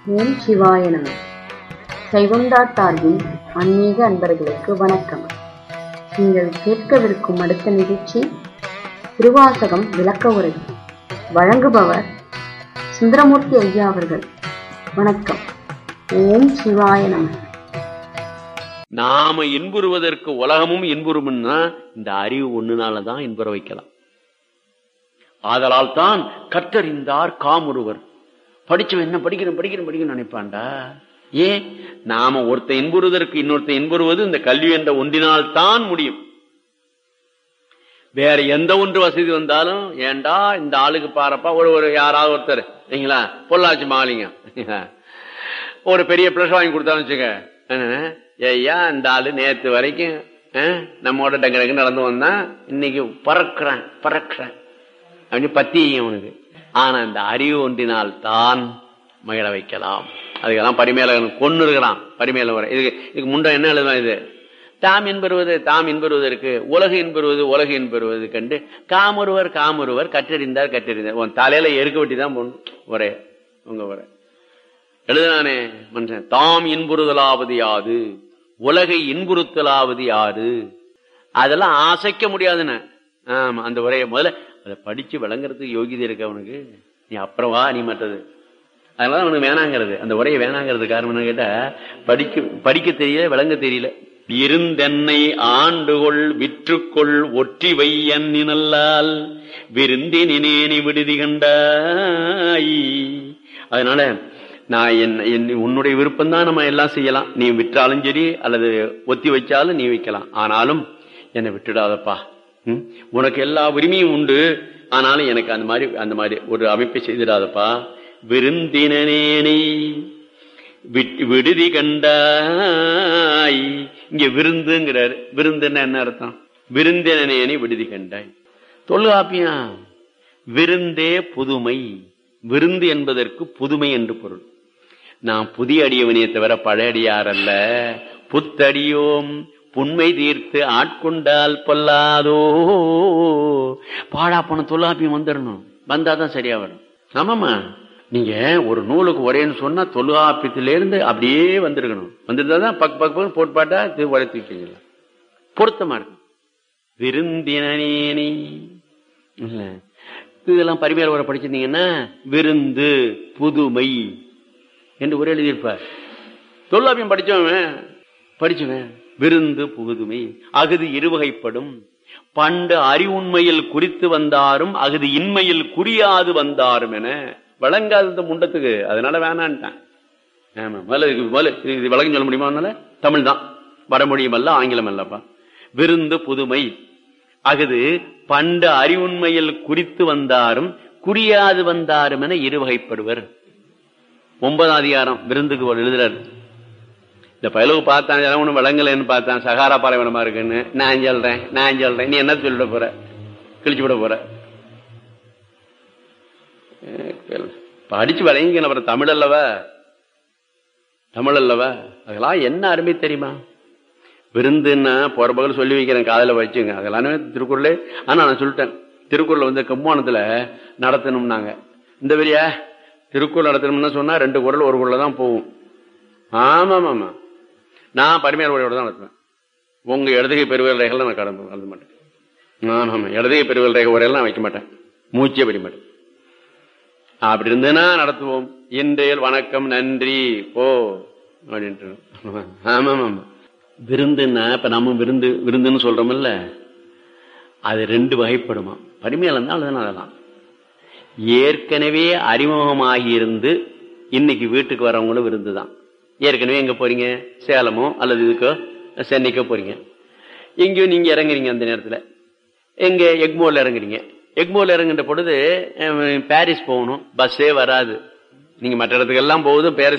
ஓம் சிவாய நம சைவம்டா சார்பில் ஆன்மீக அன்பர்களுக்கு வணக்கம் நீங்கள் கேட்கவிருக்கும் அடுத்த நிகழ்ச்சி திருவாசகம் விளக்க உரை வழங்குபவர் சுந்தரமூர்த்தி ஐயா அவர்கள் வணக்கம் ஓம் சிவாய நம நாம இன்புறுவதற்கு உலகமும் இன்புறும்னா இந்த அறிவு ஒண்ணுனாலதான் இன்புற வைக்கலாம் ஆதலால் தான் கற்றறிந்தார் காமுருவர் படிச்சவன் என்ன படிக்கிறேன் படிக்கிறேன் படிக்கிறேன் நினைப்பான்டா ஏன் நாம ஒருத்த இன்புறுவதற்கு இன்னொருத்த இன்புறுவது இந்த கல்வி என்ற ஒன்றினால் தான் முடியும் வேற எந்த ஒன்று வசதி வந்தாலும் ஏண்டா இந்த ஆளுக்கு பாருப்பா ஒரு ஒரு யாராவது ஒருத்தர் சரிங்களா பொள்ளாச்சி மாலிங்க ஒரு பெரிய பிளஸ் வாங்கி கொடுத்தாலும் வச்சுக்க ஐயா இந்த ஆளு நேத்து வரைக்கும் அஹ், நம்மோட டங்கு டங்கு நடந்து வந்தான் இன்னைக்கு பறக்குறான் பறக்குறான் அப்படின்னு பத்தி அவனுக்கு ஆனா இந்த அறிவு ஒன்றினால் தான் மகிழ வைக்கலாம் அதுக்கெல்லாம் பரிமேலகன் கொண்டு இருக்கிறான் பரிமேல வர இதுக்கு இதுக்கு முன்ன என்ன எழுதுவான் இது தாம் என்பருவது தாம் என்பருவதற்கு உலகு என்பருவது உலகு என்பருவது கண்டு காமொருவர் காமொருவர் கற்றறிந்தார் கற்றறிந்தார் உன் தலையில எருக்க வெட்டி தான் போடணும் ஒரே உங்க ஒரே எழுதுனானே மனுஷன் தாம் இன்புறுதலாவது யாது உலகை இன்புறுத்தலாவது யாரு அதெல்லாம் அசைக்க முடியாதுன்னு ஆமா அந்த உரையை முதல்ல அதை படிச்சு விளங்குறதுக்கு யோகிதை இருக்கு அவனுக்கு நீ அப்புறம் வா நீ மற்றது அதனால அவனுக்கு வேணாங்கிறது அந்த உரையை வேணாங்கிறது காரணம் என்ன கேட்டா படிக்க படிக்க தெரியல விளங்க தெரியல இருந்தென்னை ஆண்டுகொள் விற்றுக்கொள் ஒற்றி வையன் நினல்லால் விருந்தினேனி விடுதி கண்டாய் அதனால நான் என் என் உன்னுடைய விருப்பம் தான் நம்ம எல்லாம் செய்யலாம் நீ விற்றாலும் சரி அல்லது ஒத்தி வச்சாலும் நீ வைக்கலாம் ஆனாலும் என்னை விட்டுடாதப்பா ம்? உனக்கு எல்லா உரிமையும் உண்டு ஆனாலும் எனக்கு அந்த மாதிரி அந்த மாதிரி ஒரு அமைப்பை செய்திடாதப்பா விருந்தினேனை விட்- விடுதி கண்டாய் இங்க விருந்துங்கிறாரு விருந்துன்னா என்ன அர்த்தம் விருந்தினேனை விடுதி கண்டாய் தொல்காப்பியா விருந்தே புதுமை விருந்து என்பதற்கு புதுமை என்று பொருள் நான் புதிய அடியவனே தவிர பழைய அடியார் அல்ல புத்தடியோம் புண்மை தீர்த்து ஆட்கொண்டால் பொல்லாதோ பாடா போன தொல்லாப்பியம் வந்துடணும் வந்தாதான் சரியா வரும் ஆமாமா நீங்க ஒரு நூலுக்கு ஒரேன்னு சொன்னா தொல்காப்பியத்திலிருந்து அப்படியே வந்திருக்கணும் வந்திருந்தாதான் பக் பக் பக் போட்பாட்டா இது உரைத்துக்கிட்டீங்களா பொருத்தமா இருக்கு விருந்தினேனி இல்ல இதெல்லாம் பரிமையாளர் உரை படிச்சிருந்தீங்கன்னா விருந்து புதுமை என்று ஒரு எழுதியிருப்பார் தொல்லாபியம் படிச்சவன் படிச்சவன் விருந்து புகுதுமை அகுது இருவகைப்படும் பண்டு அறிவுண்மையில் குறித்து வந்தாரும் அகுது இன்மையில் குறியாது வந்தாரும் என வழங்காத இந்த முண்டத்துக்கு அதனால வேணான்ட்டான் ஆமா முதல்ல இதுக்கு முதல்ல இது- இது விளக்கம் சொல்ல முடியுமா அதனால தமிழ் தான் வடமொழியும் அல்ல ஆங்கிலம் அல்லப்பா விருந்து புதுமை அகுது பண்டு அறிவுண்மையில் குறித்து வந்தாரும் குறியாது வந்தாரும் என இருவகைப்படுவர் ஒன்பதாம் அதிகாரம் விருந்துக்கு ஒரு எழுதுறாரு இந்த பயலுக்கு பார்த்தான் எல்லாம் ஒண்ணு விளங்கலைன்னு பார்த்தான் சகாரா பாலைவனமா இருக்குன்னு நான் சொல்றேன் நான் சொல்றேன் நீ என்ன சொல்லிட போற கிழிச்சு விட போற அஹ் கேளு. படிச்சு விளங்கிக்கணும் அப்புறம் தமிழ் அல்லவா தமிழ் அல்லவா அதெல்லாம் என்ன அருமை தெரியுமா விருந்துன்னா போற பகல் சொல்லி வைக்கிறேன் காதல வச்சுங்க அதெல்லாம் திருக்குறளே ஆனா நான் சொல்லிட்டேன் திருக்குறள் வந்து கம்மானத்துல நடத்தணும்னாங்க இந்த பெரியா திருக்குறள் நடத்தணும்னு சொன்னா ரெண்டு குரல் ஒரு குரல் தான் போகும் ஆமா ஆமா நான் பரிமையார் உரையோட தான் நடத்துவேன் உங்க இடதுகை பெருவியல் ரேகைகள் நான் கடந்து கலந்து மாட்டேன் ஆமா ஆமா இடதுகை பெருவியல் ரேகை உரையெல்லாம் வைக்க மாட்டேன் மூச்சே பிடி மாட்டேன் அப்படி இருந்ததுன்னா நடத்துவோம் இன்றையல் வணக்கம் நன்றி போ அப்படின்ட்டு ஆமா ஆமா விருந்துன்னா இப்ப நம்ம விருந்து விருந்துன்னு சொல்றோம்ல அது ரெண்டு வகைப்படுமா பரிமையாளர் இருந்தால் அதனாலதான் ஏற்கனவே அறிமுகமாகி இருந்து இன்னைக்கு வீட்டுக்கு வரவங்களும் விருந்து தான் ஏற்கனவே எங்க போறீங்க சேலமோ அல்லது இதுக்கோ சென்னைக்கோ போறீங்க எங்கேயோ நீங்க இறங்குறீங்க அந்த நேரத்துல எங்க எக்மோர்ல இறங்குறீங்க எக்மோர்ல இறங்குற பொழுது அஹ், பாரிஸ் போகணும் பஸ்ஸே வராது நீங்க மற்ற இடத்துக்கெல்லாம் போகுது பாரிஸ்